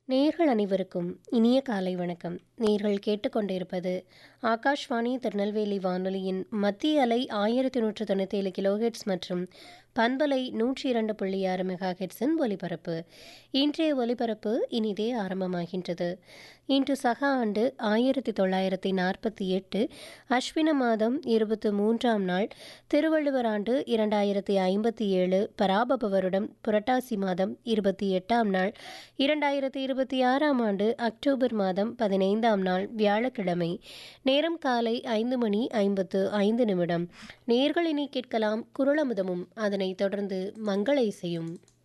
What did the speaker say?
நேர்கள் அனைவருக்கும் இனிய காலை வணக்கம் நேர்கள் கேட்டுக்கொண்டிருப்பது ஆகாஷ்வாணி திருநெல்வேலி வானொலியின் மத்திய அலை ஆயிரத்தி நூற்று தொண்ணூற்றி ஏழு கிலோஹெட்ஸ் மற்றும் பண்பலை நூற்றி இரண்டு புள்ளி ஆறு மெகா ஹெட்ஸின் ஒலிபரப்பு இன்றைய ஒலிபரப்பு இனிதே ஆரம்பமாகின்றது இன்று சக ஆண்டு ஆயிரத்தி தொள்ளாயிரத்தி நாற்பத்தி எட்டு அஸ்வின மாதம் இருபத்தி மூன்றாம் நாள் திருவள்ளுவர் ஆண்டு இரண்டாயிரத்தி ஐம்பத்தி ஏழு பராபப வருடம் புரட்டாசி மாதம் இருபத்தி எட்டாம் நாள் இரண்டாயிரத்தி இருபத்தி ஆறாம் ஆண்டு அக்டோபர் மாதம் பதினைந்தாம் நாள் வியாழக்கிழமை நேரம் காலை ஐந்து மணி ஐம்பத்து ஐந்து நிமிடம் நேர்களினி கேட்கலாம் குரலமுதமும் அதனைத் தொடர்ந்து மங்கள இசையும்